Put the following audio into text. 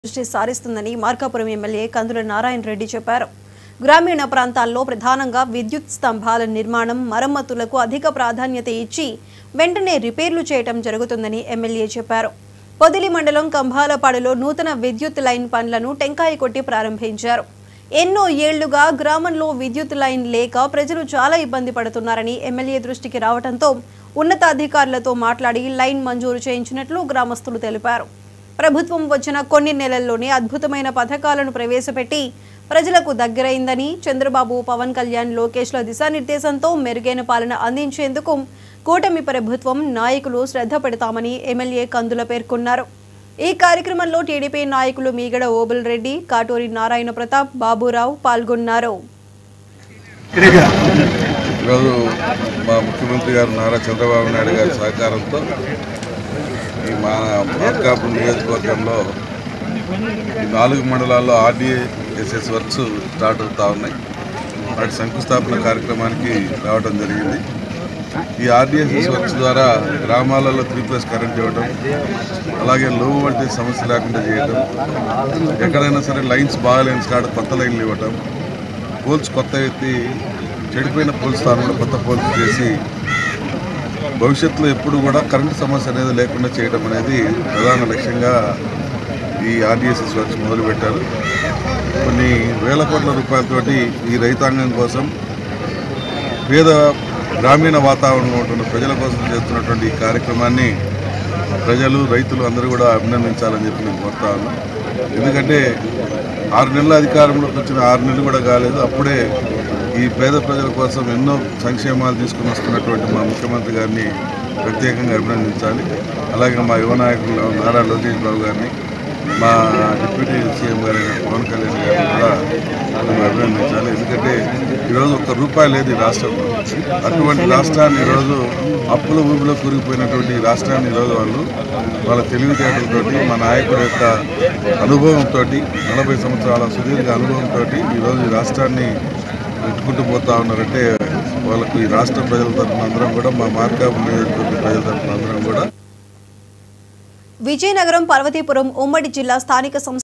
దృష్టి సారిస్తుందని మార్కాపురం ఎమ్మెల్యే కందుల నారాయణ రెడ్డి చెప్పారు గ్రామీణ ప్రాంతాల్లో ప్రధానంగా విద్యుత్ స్తంభాల నిర్మాణం మరమ్మతులకు అధిక ప్రాధాన్యత ఇచ్చి వెంటనే రిపేర్లు చేయటం జరుగుతుందని ఎమ్మెల్యే చెప్పారు పొదిలి మండలం కంభాలపాడులో నూతన విద్యుత్ లైన్ పనులను టెంకాయ కొట్టి ప్రారంభించారు ఎన్నో ఏళ్లుగా గ్రామంలో విద్యుత్ లైన్ లేక ప్రజలు చాలా ఇబ్బంది పడుతున్నారని ఎమ్మెల్యే దృష్టికి రావడంతో ఉన్నతాధికారులతో మాట్లాడి లైన్ మంజూరు చేయించినట్లు గ్రామస్తులు తెలిపారు ప్రభుత్వం వచ్చిన కొన్ని నెలల్లోనే అద్భుతమైన పథకాలను ప్రవేశపెట్టి ప్రజలకు దగ్గరైందని చంద్రబాబు పవన్ కళ్యాణ్ లోకేష్ల దిశానిర్దేశంతో మెరుగైన పాలన అందించేందుకు కూటమి ప్రభుత్వం నాయకులు శ్రద్ధ పెడతామని ఎమ్మెల్యే కందుల పేర్కొన్నారు ఈ కార్యక్రమంలో టీడీపీ నాయకులు మీగడ ఓబుల్ రెడ్డి కాటూరి నారాయణ ప్రతాప్ బాబురావు పాల్గొన్నారు ఈరోజు మా ముఖ్యమంత్రి గారు నారా చంద్రబాబు నాయుడు గారి సహకారంతో ఈ మా మార్కాపురం నియోజకవర్గంలో ఈ నాలుగు మండలాల్లో ఆర్డీఎస్ఎస్ వర్క్స్ స్టార్ట్ అవుతా ఉన్నాయి వాటి శంకుస్థాపన కార్యక్రమానికి రావడం జరిగింది ఈ ఆర్డీఎస్ఎస్ వర్క్స్ ద్వారా గ్రామాలలో త్రీ ప్లస్ కరెంట్ ఇవ్వడం అలాగే లో వోల్టేజ్ సమస్య లేకుండా చేయడం ఎక్కడైనా సరే లైన్స్ బాగాలేని కాడ కొత్త లైన్లు ఇవ్వటం పోల్స్ కొత్త ఎత్తి చెడిపోయిన పోల్ స్థానంలో కొత్త పోల్స్ చేసి భవిష్యత్తులో ఎప్పుడు కూడా కరెంటు సమస్య అనేది లేకుండా చేయడం అనేది ప్రధాన లక్ష్యంగా ఈ ఆర్డీఎస్ఎస్ వర్క్స్ మొదలుపెట్టారు కొన్ని వేల కోట్ల రూపాయలతోటి ఈ రైతాంగం కోసం పేద గ్రామీణ వాతావరణంలో ఉంటున్న ప్రజల కోసం చేస్తున్నటువంటి ఈ కార్యక్రమాన్ని ప్రజలు రైతులు అందరూ కూడా అభినందించాలని చెప్పి నేను కోరుతా ఉన్నాను ఎందుకంటే ఆరు నెలల అధికారంలోకి వచ్చిన ఆరు నెలలు కూడా కాలేదు అప్పుడే ఈ పేద ప్రజల కోసం ఎన్నో సంక్షేమాలు తీసుకుని వస్తున్నటువంటి మా ముఖ్యమంత్రి గారిని ప్రత్యేకంగా అభినందించాలి అలాగే మా యువ నాయకులు నారా లోకేష్ బాబు గారిని మా డిప్యూటీ సీఎం గారైన పవన్ కళ్యాణ్ గారిని కూడా మేము అభినందించాలి ఎందుకంటే ఈరోజు ఒక్క రూపాయి లేదు ఈ రాష్ట్రంలో అటువంటి రాష్ట్రాన్ని ఈరోజు అప్పుల ఊబిలో కూరుకుపోయినటువంటి ఈ రాష్ట్రాన్ని ఈరోజు వాళ్ళు వాళ్ళ తెలివితేటలతోటి మా నాయకుడి యొక్క అనుభవంతో నలభై సంవత్సరాల సుదీర్ఘ అనుభవంతో ఈరోజు ఈ రాష్ట్రాన్ని నెట్టుకుంటూ పోతా ఉన్నారంటే వాళ్ళకు ఈ రాష్ట్ర ప్రజల తరఫున అందరం కూడా మా మార్కాపు నియోజకవర్గ ప్రజల తరఫున అందరం కూడా విజయనగరం పార్వతీపురం ఉమ్మడి జిల్లా స్థానిక సంస్థ